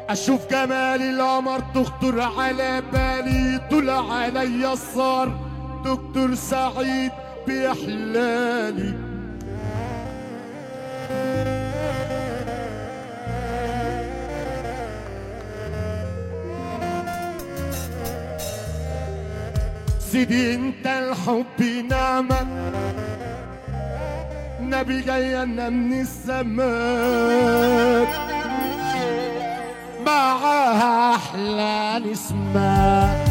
اشوف جمال القمر تخطر على بالي طلع عليا الصار دكتور سعيد بيحلالي سيدي انت الحب نعمة نبي جاي لنا من السماء معاها احلى نسمة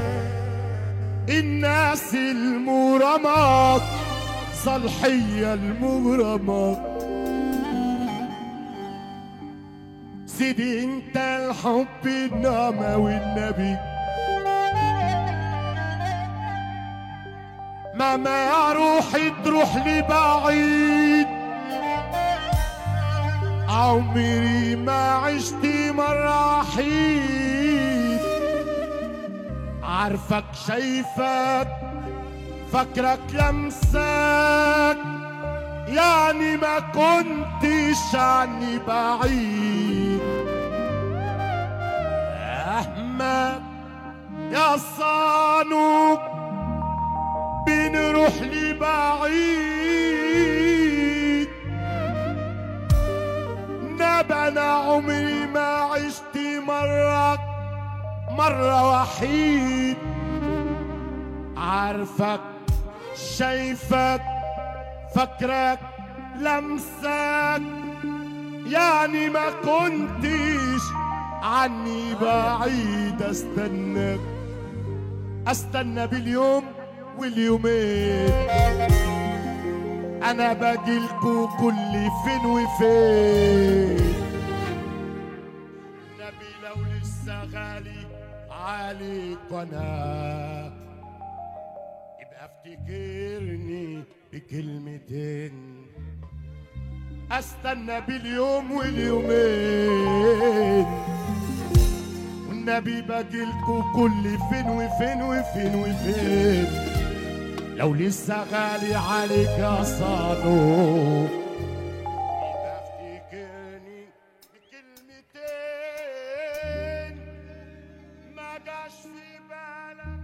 الناس المغرمات صالحية المغرمات سيدي انت الحب النعمة والنبي ماما يا روحي تروح لي بعيد عمري ما عشت مرة وحيد عارفك شايفك فاكرك لمسك يعني ما كنتش عني بعيد احمد يا صانوك بنروح لبعيد نبى انا عمري ما عشت مرة مرة وحيد عارفك شايفك فاكرك لمسك يعني ما كنتش عني بعيد استناك استنى باليوم واليومين انا باجيلكوا كل فين وفين نبي لو لسه غالي عليك انا يبقى افتكرني بكلمتين استنى باليوم واليومين والنبي باجيلكوا كل فين وفين وفين وفين لو لسه غالي عليك يا صانو يبقى افتكرني بكلمتين ما جاش في بالك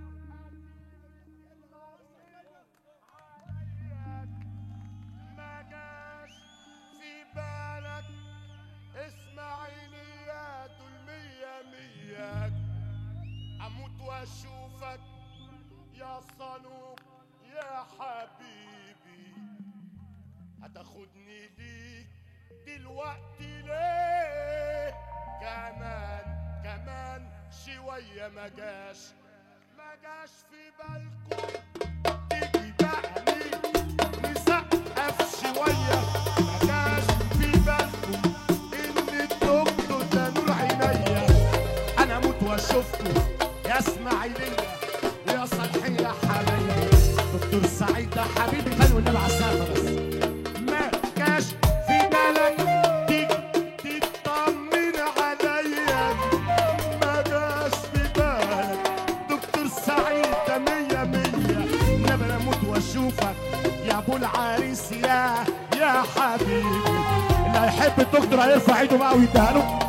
ما جاش في بالك اسمعيني يا دول مية مية اموت واشوفك يا صنوب يا حبيبي هتاخدني ليك دلوقتي ليه كمان كمان شوية ما جاش ما جاش في بالكم تيجي بقى ليه نسقف شوية ما جاش في بالكم ان الدكتور ده نور عينيا انا اموت واشوفكم يا اسماعيلية ويا صالحين يا حبايبي دكتور سعيد ده حبيبي كان والنبي على السقف بس ما جاش في بالك تيجي تطمن عليا ما جاش في بالك دكتور سعيد ده مية مية انما انا اموت واشوفك يا ابو العريس يا يا حبيبي اللي هيحب الدكتور هيرفع ايده بقى ويديها له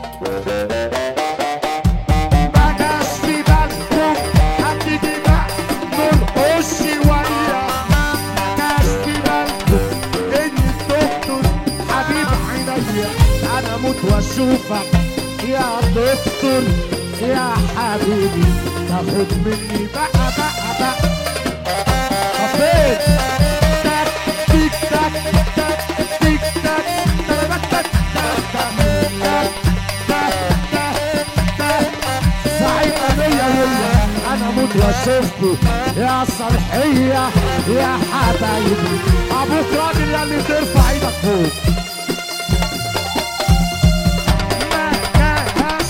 ما جاش في بالكم هتيجي بقى نرقص شوية ما جاش في بالكم ان الدكتور حبيب عينيا انا اموت واشوفك يا دكتور يا حبيبي تاخد مني بقى بقى بقى طفيت تك تيك تك تك تيك تك تك تك تك تك تك تك تك سعيد أمية ويا أنا موت وأشوفكوا يا صالحية يا حبايبي أبوك راجل يا اللي ترفع إيدك فوق ما جاش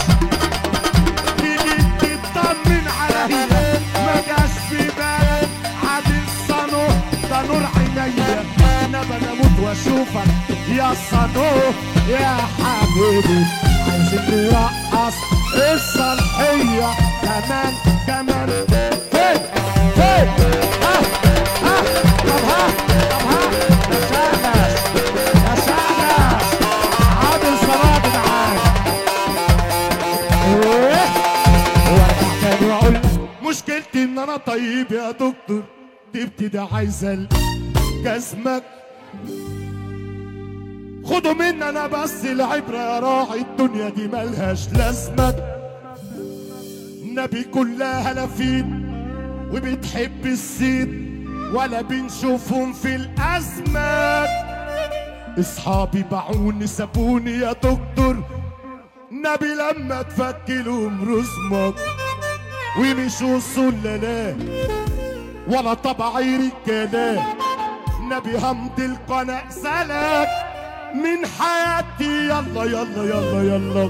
تيجي تطمن عليا ما جاش في بالك عادل صنو ده نور عينيا انا بنموت واشوفك يا صنو يا حبيبي عايزين نرقص الصالحية كمان كمان فين فين ها ها طب ها طب ها يا شانس يا شانس عادل صلاح معاك انا طيب يا دكتور تبتدي عايزه جزمك خدوا مني انا بس العبره يا راعي الدنيا دي ملهاش لازمه النبي كلها لفين وبتحب السيد ولا بنشوفهم في الازمات اصحابي باعوني سابوني يا دكتور النبي لما تفكلهم رزمك ومشوا سلالات ولا طبعي رجالات نبي همض القناة سلك من حياتي يلا يلا يلا يلا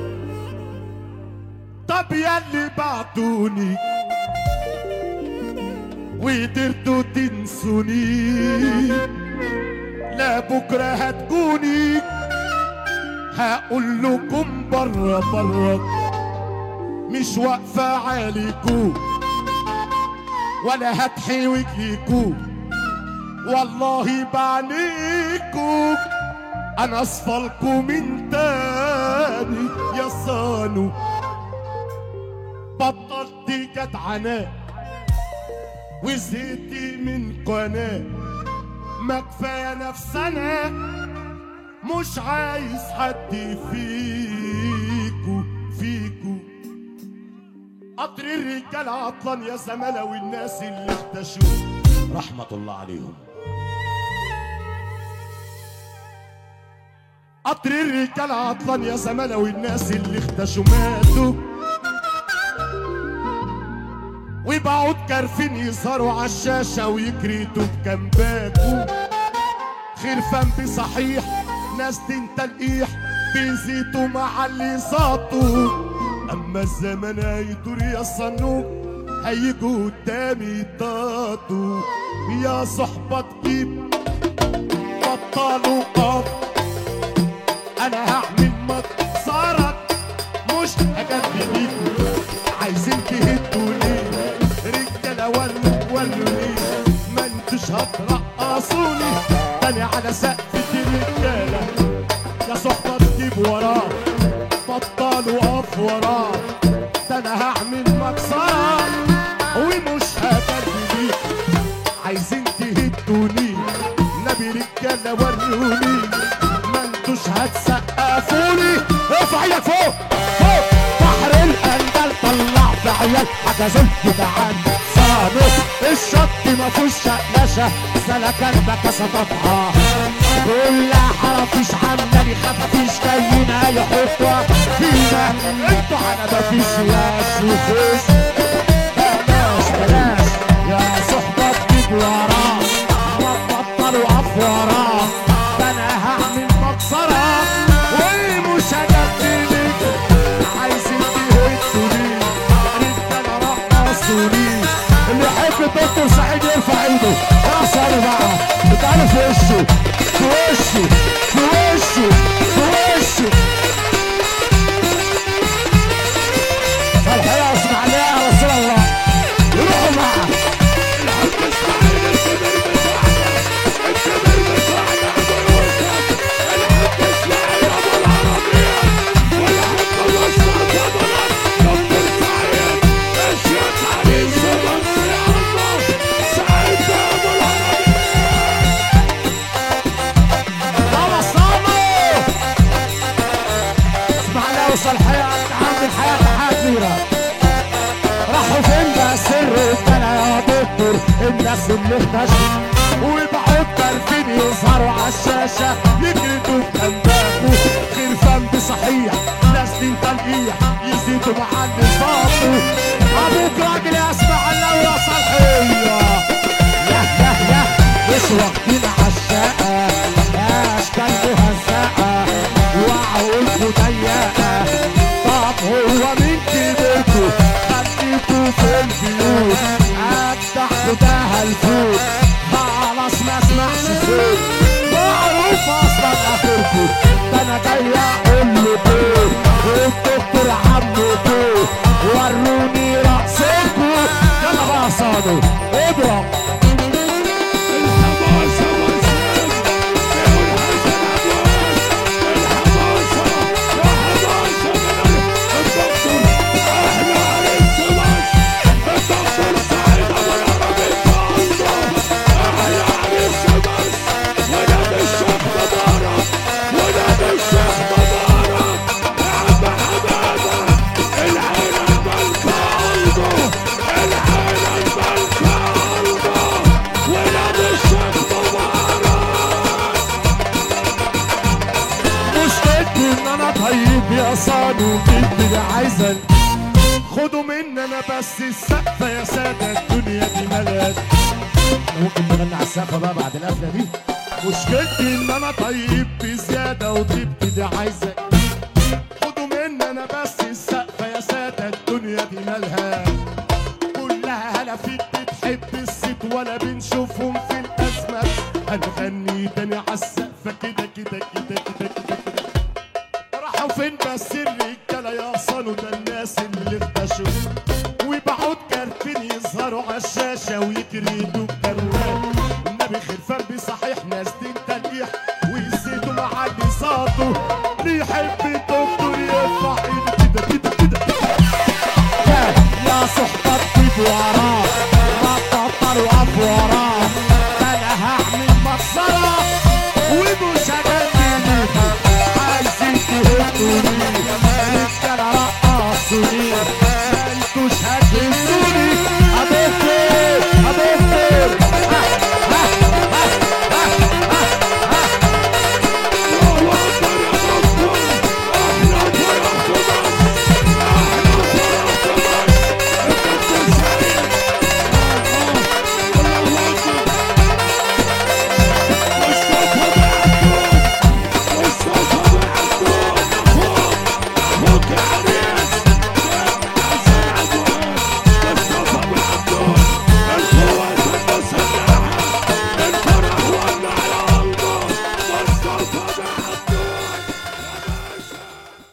طب ياللي بعتوني وقدرتوا تنسوني لا بكرة هتجوني هقول لكم برا برا مش واقفة عليكم ولا هتحي وجهكم والله بعينيكم انا اصفلكم من تاني يا صانو بطلت جدعنة وزهقت من قناة ما كفاية نفسنا مش عايز حد فيكو فيكو قطر الرجال عطلان يا زمالة والناس اللي اختشوا رحمة الله عليهم قطر الرجال عطلان يا زمالة والناس اللي اختشوا ماتوا وبعود كارفين يظهروا على الشاشة ويكريتوا بكمباكو خرفان بصحيح ناس دين تلقيح بيزيتوا مع اللي زاطوا اما الزمن هيدور يا صنوق هيجوا قدامي يطاطوا يا صحبة تجيب بطلوا قط انا هعمل مكسرك مش هجدد بيكوا عايزين تهدوا ليه رجاله ولوا ولوا ليه ما انتوش هترقصوني تاني على سقف الرجاله يا صحبه تجيب وراه بطلوا اقف وراه ده انا هعمل مكسره ومش هجدد بيكوا عايزين تهدوني نبي رجاله وروني ما انتوش هتسقفوني ارفع ايدك فوق فوق بحر القندل طلع في عيال حجزين جدعان صانع الشط ما فيهوش شقلشه سلكان بكاسه طفحه كل حرفيش عمال يخففيش جايين يحطوا فينا انتوا على ما فيش يا شوفوش بلاش بلاش يا صحبة تجيب وراه ما تبطلوا قف وراه ده انا هعمل مكسرة ومش هجددك عايزين تهدوني رجالة رقصوني اللي يحب الدكتور سعيد يرفع ايده يا صار بقى تعالوا في وشه في وشه في وشه في وشه الحقيقة اسمع لي يا رسول الله روحوا معه بابا صابر اسمع لي اوصل حياة عند الحياة حياة كبيرة راحوا فين بقى سر انا يا دكتور الناس اللي اختشوا وبعد ترفين يظهروا على الشاشة يجلدوا بأنبابه خرفان بصحيح ناس دين تلقيح يزيدوا مع النظام ابوك راجل يسمع لو يا صالحية يا يا يا مش واخدين عالشقة اشكال مهزقة وعقولكوا ضيقة طب هو مين كبركوا خليكوا في البيوت افتح فتاها الفوت خلاص ما اسمعش صوت معروف اصلا اخركوا ده انا جاي اقول لكم الدكتور عمكم وروني رقصكم ان انا طيب يا صانو جد عايزك خدوا مني انا بس السقفة يا سادة الدنيا دي ملاك ممكن نغني على السقفه بقى بعد القفله دي مشكلتي ان انا طيب بزيادة وطيبت دي عايزك خدوا مني انا بس السقفة يا سادة الدنيا دي مالها كلها هلا فيك بتحب الست ولا بنشوفهم في الازمة هنغني تاني على السقفة كده كده كده كده كده كده راحوا فين بس الرجالة يا صانو ده الناس اللي اختشوا وبعود كارتين يظهروا على الشاشة ويكريدوا بكروات النبي خرفان بصحيح ناس دي تلقيح ويزيدوا مع اللي صادوا اللي يحب الدكتور يرفع ايده كده كده كده يا صحبة طيب وعراق